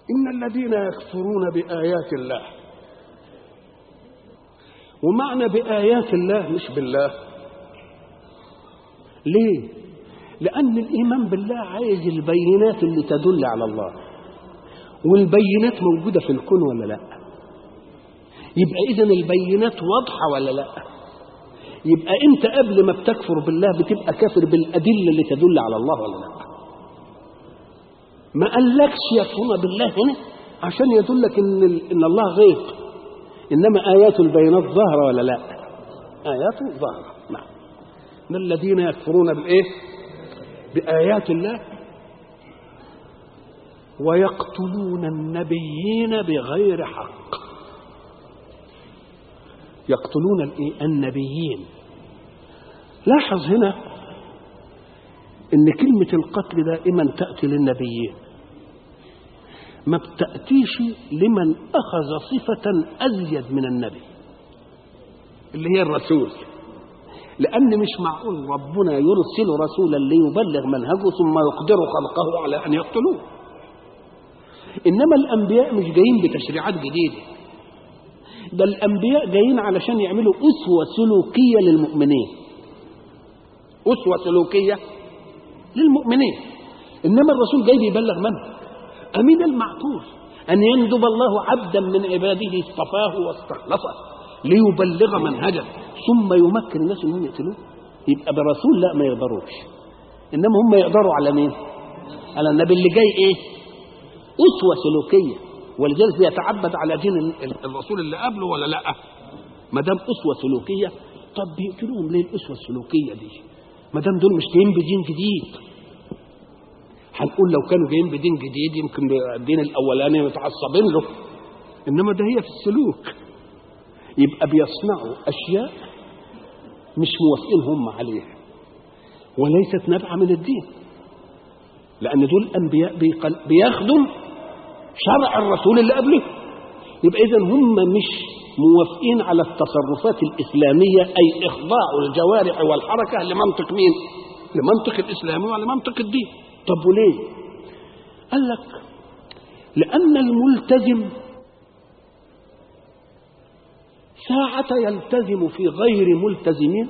إن الذين يكفرون بآيات الله ومعنى بآيات الله مش بالله ليه؟ لأن الإيمان بالله عايز البينات اللي تدل على الله والبينات موجودة في الكون ولا لا يبقى إذن البينات واضحة ولا لا يبقى أنت قبل ما بتكفر بالله بتبقى كافر بالأدلة اللي تدل على الله ولا لا ما قالكش يكفرون بالله هنا عشان يدلك إن, إن الله غيب إنما آيات البينات ظاهرة ولا لا آيات ظاهرة نعم من الذين يكفرون بالإيه بآيات الله ويقتلون النبيين بغير حق يقتلون الإيه؟ النبيين لاحظ هنا ان كلمة القتل دائما تأتي للنبيين ما بتأتيش لمن أخذ صفة أزيد من النبي اللي هي الرسول لأن مش معقول ربنا يرسل رسولا ليبلغ منهجه ثم يقدر خلقه على أن يقتلوه إنما الأنبياء مش جايين بتشريعات جديدة ده الأنبياء جايين علشان يعملوا أسوة سلوكية للمؤمنين أسوة سلوكية للمؤمنين إنما الرسول جاي بيبلغ منه أمين المعقول أن يندب الله عبدا من عباده اصطفاه واستخلصه ليبلغ منهجا ثم يمكن الناس انهم يقتلوه يبقى برسول لا ما يقدروش انما هم يقدروا على مين؟ على النبي اللي جاي ايه؟ اسوه سلوكيه ولذلك بيتعبد على دين الرسول اللي قبله ولا لا؟ ما دام اسوه سلوكيه طب بيقتلوهم ليه الاسوه السلوكيه دي؟ ما دام دول مش جايين بدين جديد هنقول لو كانوا جايين بدين جديد يمكن الدين الاولاني متعصبين له انما ده هي في السلوك يبقى بيصنعوا اشياء مش موافقين هم عليها وليست نابعه من الدين لان دول انبياء بيخدم شرع الرسول اللي قبله يبقى اذا هم مش موافقين على التصرفات الاسلاميه اي اخضاع الجوارح والحركه لمنطق مين لمنطق الاسلام ولمنطق الدين طب وليه قال لك لان الملتزم ساعة يلتزم في غير ملتزمين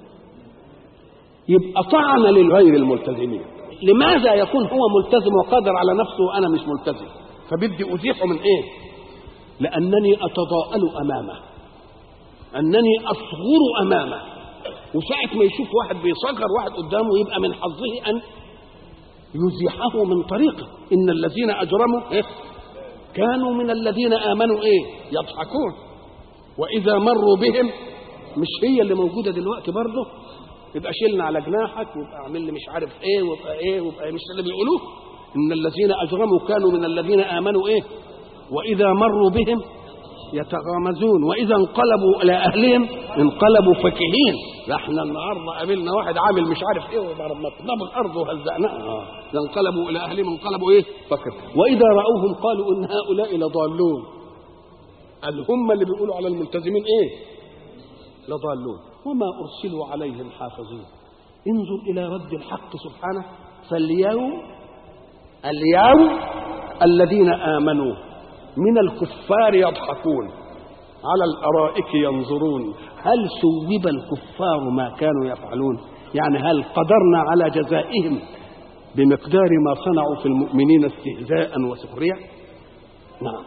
يبقى طعن للغير الملتزمين لماذا يكون هو ملتزم وقادر على نفسه وأنا مش ملتزم فبدي أزيحه من إيه لأنني أتضاءل أمامه أنني أصغر أمامه وساعة ما يشوف واحد بيصغر واحد قدامه يبقى من حظه أن يزيحه من طريقه إن الذين أجرموا إيه؟ كانوا من الذين آمنوا إيه يضحكون واذا مروا بهم مش هي اللي موجوده دلوقتي برضه يبقى شيلنا على جناحك ويبقى اعمل لي مش عارف ايه ويبقى ايه ويبقى إيه مش اللي بيقولوه ان الذين اجرموا كانوا من الذين امنوا ايه واذا مروا بهم يتغامزون واذا انقلبوا الى اهلهم انقلبوا فكهين ده احنا النهارده قابلنا واحد عامل مش عارف ايه وضربنا الارض وهزقناها ده انقلبوا الى اهلهم انقلبوا ايه فكر واذا راوهم قالوا ان هؤلاء لضالون قال هم اللي بيقولوا على الملتزمين ايه لضالون وما ارسلوا عليهم حافظين انظر الى رد الحق سبحانه فاليوم اليوم الذين امنوا من الكفار يضحكون على الارائك ينظرون هل ثوب الكفار ما كانوا يفعلون يعني هل قدرنا على جزائهم بمقدار ما صنعوا في المؤمنين استهزاء وسخريه نعم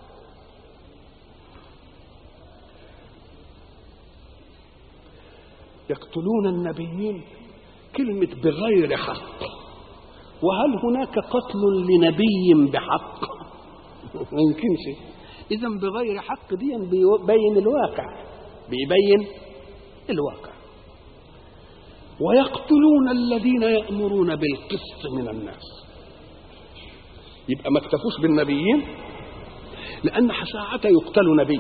يقتلون النبيين كلمة بغير حق وهل هناك قتل لنبي بحق ما يمكنش إذا بغير حق دي بيبين الواقع بيبين الواقع ويقتلون الذين يأمرون بالقسط من الناس يبقى ما اكتفوش بالنبيين لأن ساعة يقتل نبي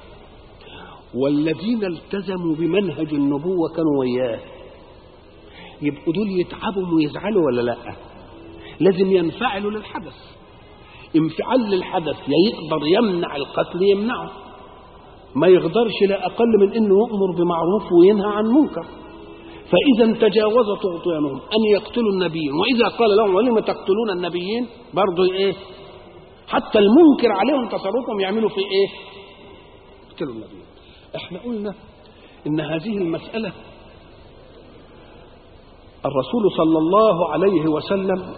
والذين التزموا بمنهج النبوة كانوا وياه يبقوا دول يتعبوا ويزعلوا ولا لا لازم ينفعلوا للحدث انفعال للحدث يا يقدر يمنع القتل يمنعه ما يقدرش لا أقل من أنه يؤمر بمعروف وينهى عن منكر فإذا تجاوز طغيانهم أن يقتلوا النبيين وإذا قال لهم ولم تقتلون النبيين برضه إيه حتى المنكر عليهم تصرفهم يعملوا في ايه يقتلوا النبي احنا قلنا ان هذه المسألة الرسول صلى الله عليه وسلم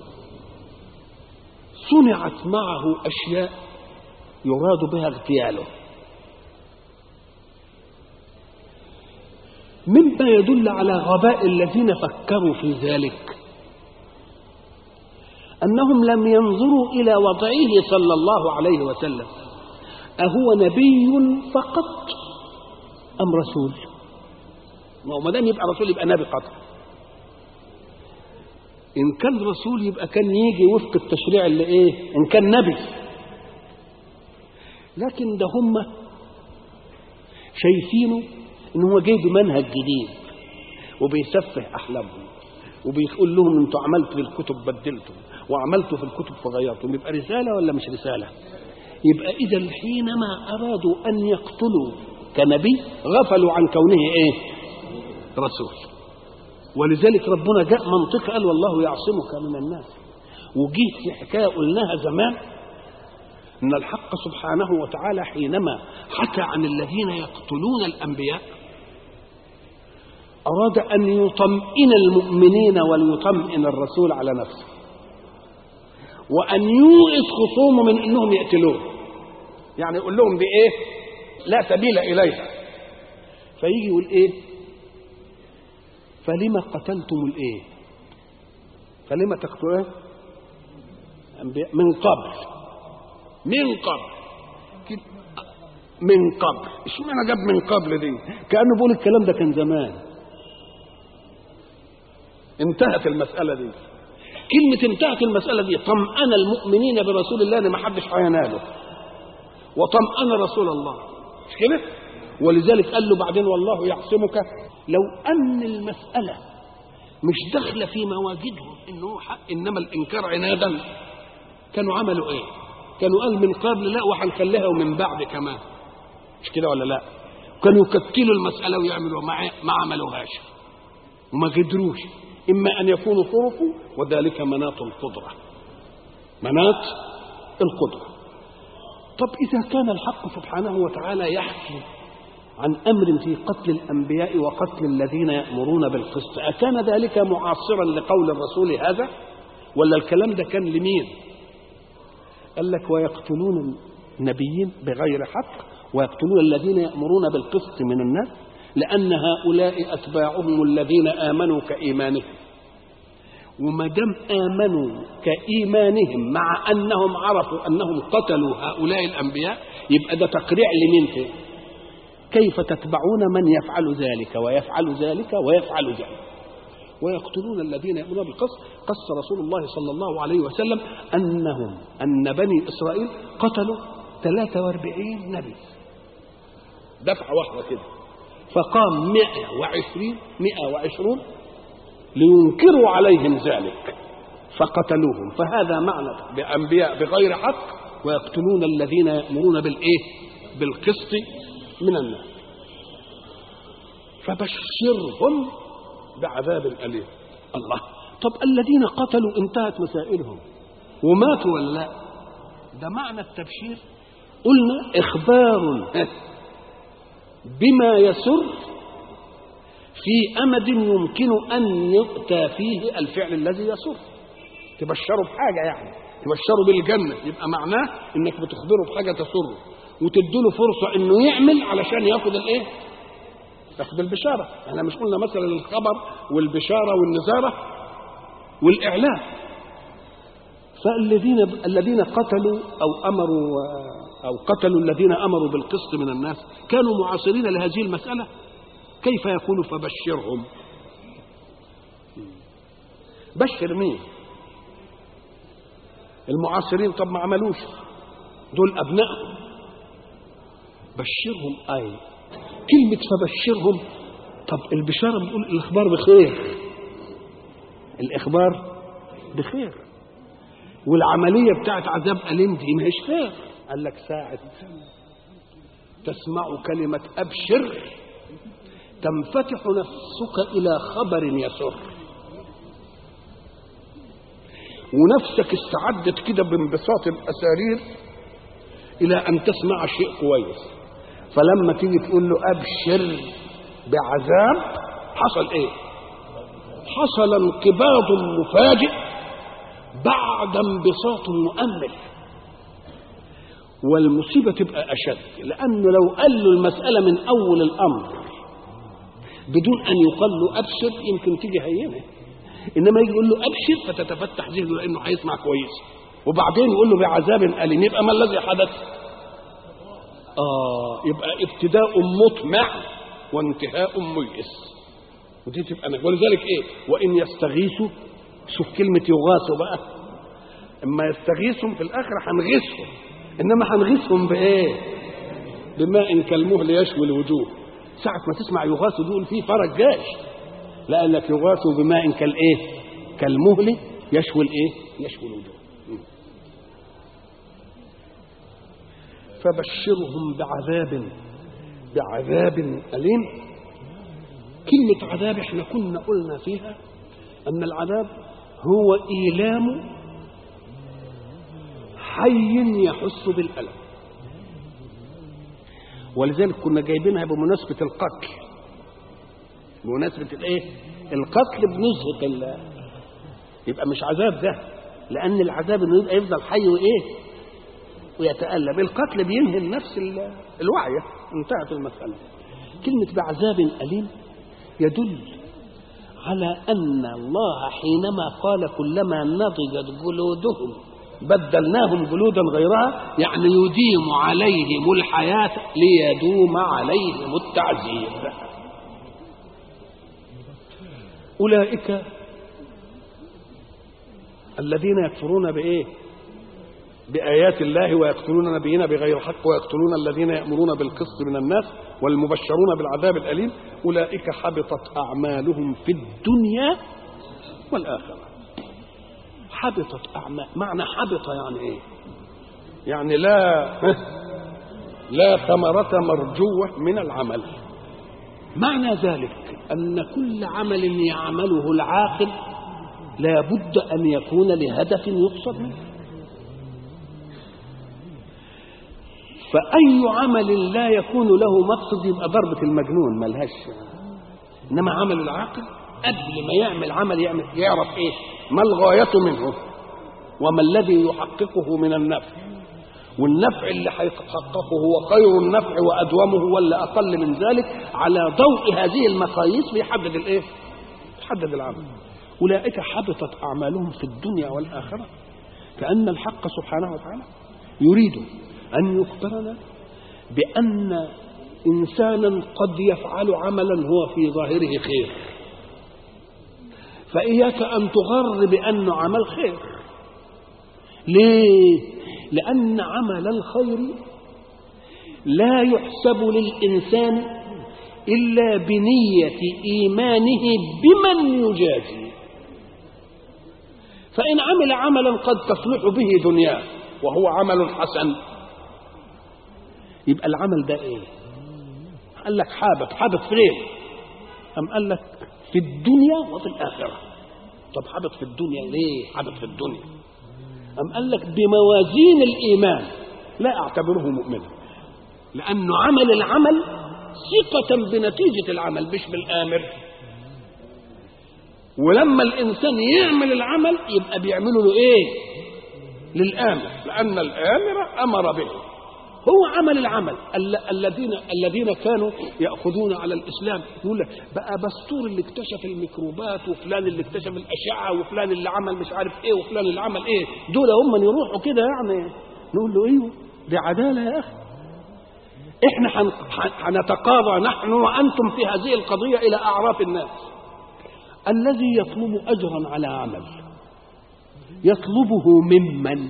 صنعت معه أشياء يراد بها اغتياله مما يدل على غباء الذين فكروا في ذلك أنهم لم ينظروا إلى وضعه صلى الله عليه وسلم أهو نبي فقط أم رسول ما دام يبقى رسول يبقى نبي قطع إن كان رسول يبقى كان يجي وفق التشريع اللي إيه إن كان نبي لكن ده هم شايفينه إن هو جاي بمنهج جديد وبيسفه أحلامهم وبيقول لهم انتوا عملتوا في الكتب بدلتم وعملتوا في الكتب فغيرتم يبقى رسالة ولا مش رسالة يبقى إذا حينما أرادوا أن يقتلوا كنبي غفلوا عن كونه إيه رسول ولذلك ربنا جاء منطق قال والله يعصمك من الناس وجيت في حكاية قلناها زمان ان الحق سبحانه وتعالى حينما حكى عن الذين يقتلون الانبياء اراد ان يطمئن المؤمنين وليطمئن الرسول على نفسه وان يوئس خصومه من انهم يقتلوه يعني يقول لهم بايه لا سبيل اليها فيجي يقول ايه فلما قتلتم الايه فلما تقتلون من قبل من قبل من قبل اشمعنى جاب من قبل دي كانه بيقول الكلام ده كان زمان انتهت المساله دي كلمه انتهت المساله دي طمأن المؤمنين برسول الله ان ما حدش هيناله وطمأن رسول الله مش كده ولذلك قال له بعدين والله يعصمك لو ان المساله مش داخله في مواجدهم انه حق انما الانكار عنادا كانوا عملوا ايه كانوا قال من قبل لا وهنخليها ومن بعد كمان مش كده ولا لا كانوا يكتلوا المسألة ويعملوا ما, ما عملوهاش وما قدروش إما أن يكونوا صرفوا وذلك مناط القدرة مناط القدرة طب إذا كان الحق سبحانه وتعالى يحكي عن أمر في قتل الأنبياء وقتل الذين يأمرون بالقسط أكان ذلك معاصرا لقول الرسول هذا ولا الكلام ده كان لمين قال لك ويقتلون النبيين بغير حق ويقتلون الذين يأمرون بالقسط من الناس لأن هؤلاء أتباعهم الذين آمنوا كإيمانهم وما دام آمنوا كإيمانهم مع أنهم عرفوا أنهم قتلوا هؤلاء الأنبياء يبقى ده تقريع لمين فيه كيف تتبعون من يفعل ذلك ويفعل ذلك ويفعل ذلك ويقتلون الذين يأمرون بالقسط قص رسول الله صلى الله عليه وسلم أنهم أن بني إسرائيل قتلوا 43 نبي دفعة واحدة كده فقام 120 120 لينكروا عليهم ذلك فقتلوهم فهذا معنى بأنبياء بغير حق ويقتلون الذين يأمرون بالإيه بالقسط من الناس فبشرهم بعذاب أليم الله طب الذين قتلوا انتهت مسائلهم وماتوا ولا لا ده معنى التبشير قلنا إخبار بما يسر في أمد يمكن أن يؤتى فيه الفعل الذي يسر تبشروا بحاجة يعني تبشروا بالجنة يبقى معناه انك بتخبره بحاجة تسره وتديله فرصة انه يعمل علشان ياخد الايه ياخد البشارة احنا مش قلنا مثلا الخبر والبشارة والنزارة والإعلام فالذين الذين قتلوا أو أمروا أو قتلوا الذين أمروا بالقسط من الناس كانوا معاصرين لهذه المسألة كيف يقول فبشرهم بشر مين المعاصرين طب ما عملوش دول أبنائهم بشرهم أي كلمة فبشرهم طب البشارة بتقول الإخبار بخير الإخبار بخير والعملية بتاعت عذاب أليم دي ما هيش خير قال لك ساعة تسمع كلمة أبشر تنفتح نفسك إلى خبر يسر ونفسك استعدت كده بانبساط الاسارير الى ان تسمع شيء كويس فلما تيجي تقول له ابشر بعذاب حصل ايه حصل انقباض مفاجئ بعد انبساط مؤمل والمصيبة تبقى أشد لأنه لو قال له المسألة من أول الأمر بدون أن يقال له أبشر يمكن تيجي هينة إنما يجي يقول له أبشر فتتفتح ذهنه لأنه هيسمع كويس وبعدين يقول له بعذاب أليم يبقى ما الذي حدث؟ آه يبقى ابتداء مطمع وانتهاء ميئس ودي تبقى أنا ولذلك إيه؟ وإن يستغيثوا شوف كلمة يغاثوا بقى اما يستغيثهم في الاخر هنغيثهم انما هنغيثهم بايه بماء كالمهل يشوي الوجوه ساعة ما تسمع يغاثوا دول في فرج جاي لأنك يغاثوا بماء كالايه كالمهل يشوي الايه يشوي الوجوه فبشرهم بعذاب بعذاب أليم كلمة عذاب احنا كنا قلنا فيها أن العذاب هو إيلام حي يحس بالألم ولذلك كنا جايبينها بمناسبة القتل بمناسبة الايه؟ القتل بنزهة ال يبقى مش عذاب ده لأن العذاب إنه يبقى يفضل حي وإيه؟ ويتألم القتل بينهي النفس الواعية انتهت المسألة كلمة بعذاب أليم يدل على أن الله حينما قال كلما نضجت جلودهم بدلناهم جلودا غيرها يعني يديم عليهم الحياة ليدوم عليهم التعذيب أولئك الذين يكفرون بإيه بآيات الله ويقتلون نبينا بغير حق ويقتلون الذين يأمرون بالقسط من الناس والمبشرون بالعذاب الأليم أولئك حبطت أعمالهم في الدنيا والآخرة حبطت أعمال معنى حبط يعني إيه يعني لا لا ثمرة مرجوة من العمل معنى ذلك أن كل عمل يعمله العاقل لا بد أن يكون لهدف يقصد منه فأي عمل لا يكون له مقصد يبقى ضربة المجنون ملهاش إنما عمل العاقل قبل ما يعمل عمل يعمل يعرف إيه ما الغاية منه وما الذي يحققه من النفع والنفع اللي هيحققه هو خير النفع وأدومه ولا أقل من ذلك على ضوء هذه المقاييس بيحدد الإيه يحدد العمل أولئك حبطت أعمالهم في الدنيا والآخرة كأن الحق سبحانه وتعالى يريد أن يخبرنا بأن إنسانا قد يفعل عملا هو في ظاهره خير فإياك أن تغر بأنه عمل خير ليه؟ لأن عمل الخير لا يحسب للإنسان إلا بنية إيمانه بمن يجازي فإن عمل عملا قد تصلح به دنياه وهو عمل حسن يبقى العمل ده ايه قال لك حابط حابط فين أم قال لك في الدنيا وفي الآخرة طب حابط في الدنيا ليه حابط في الدنيا أم قال لك بموازين الإيمان لا أعتبره مؤمنا لأنه عمل العمل ثقة بنتيجة العمل مش بالآمر ولما الإنسان يعمل العمل يبقى بيعمله له إيه للآمر لأن الآمر أمر به هو عمل العمل الذين الذين كانوا ياخذون على الاسلام يقول لك بقى بستور اللي اكتشف الميكروبات وفلان اللي اكتشف الاشعه وفلان اللي عمل مش عارف ايه وفلان اللي عمل ايه دول هم من يروحوا كده يعني نقول له ايوه دي عداله يا اخي احنا هنتقاضى نحن وانتم في هذه القضيه الى اعراف الناس الذي يطلب اجرا على عمل يطلبه ممن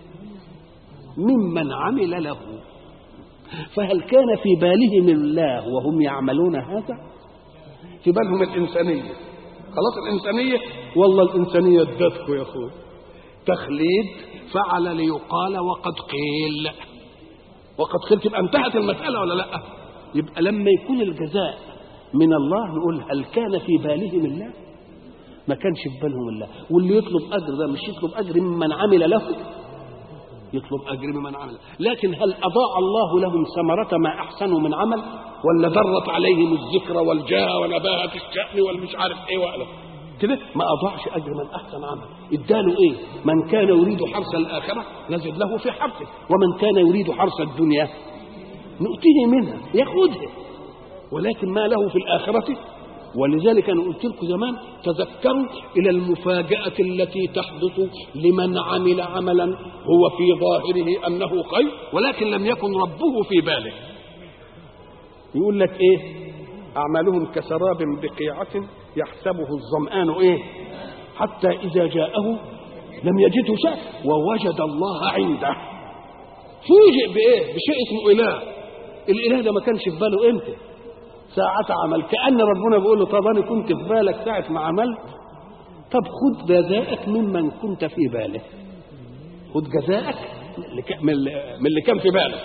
ممن عمل له فهل كان في بالهم الله وهم يعملون هذا في بالهم الإنسانية خلاص الإنسانية والله الإنسانية ادتكم يا أخوي تخليد فعل ليقال وقد قيل وقد قيل تبقى انتهت المسألة ولا لا يبقى لما يكون الجزاء من الله نقول هل كان في بالهم الله ما كانش في بالهم الله واللي يطلب اجر ده مش يطلب اجر ممن عمل له يطلب اجر ممن عمل لكن هل اضاع الله لهم ثمره ما احسنوا من عمل ولا ضرت عليهم الذكر والجاه ونباهه الشان والمش عارف ايه ولا كده ما اضاعش اجر من احسن عمل اداله ايه من كان يريد حرث الاخره نزد له في حرثه ومن كان يريد حرث الدنيا نؤتيه منها ياخذها ولكن ما له في الاخره ولذلك انا قلت لكم زمان تذكروا الى المفاجاه التي تحدث لمن عمل عملا هو في ظاهره انه خير ولكن لم يكن ربه في باله يقول لك ايه اعمالهم كسراب بقيعه يحسبه الظمان ايه حتى اذا جاءه لم يجده شيء ووجد الله عنده فوجئ بايه بشيء اسمه اله الاله ده ما كانش في باله امتى ساعة عمل كأن ربنا بيقول له طب أنا كنت في بالك ساعة ما عملت طب خد جزاءك ممن كنت في باله خد جزاءك من اللي كان في بالك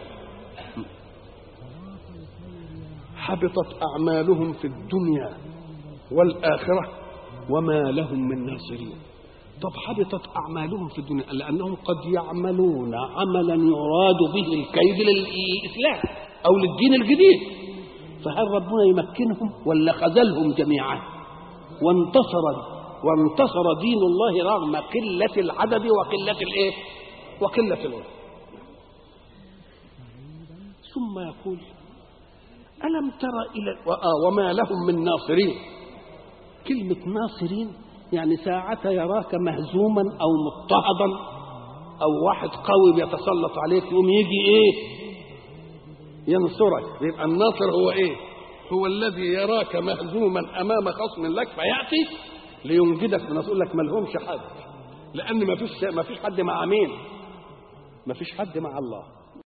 حبطت أعمالهم في الدنيا والآخرة وما لهم من ناصرين طب حبطت أعمالهم في الدنيا لأنهم قد يعملون عملا يراد به الكيد للإسلام أو للدين الجديد فهل ربنا يمكنهم ولا خذلهم جميعا وانتصر وانتصر دين الله رغم قلة العدد وقلة الايه وقلة الوقت ثم يقول ألم تر إلى وما لهم من ناصرين كلمة ناصرين يعني ساعة يراك مهزوما أو مضطهدا أو واحد قوي بيتسلط عليك يقوم يجي إيه ينصرك يبقى الناصر هو ايه هو الذي يراك مهزوما امام خصم لك فياتي لينجدك من يقول لك ما لهمش حد لان ما فيش ما فيش حد مع مين ما فيش حد مع الله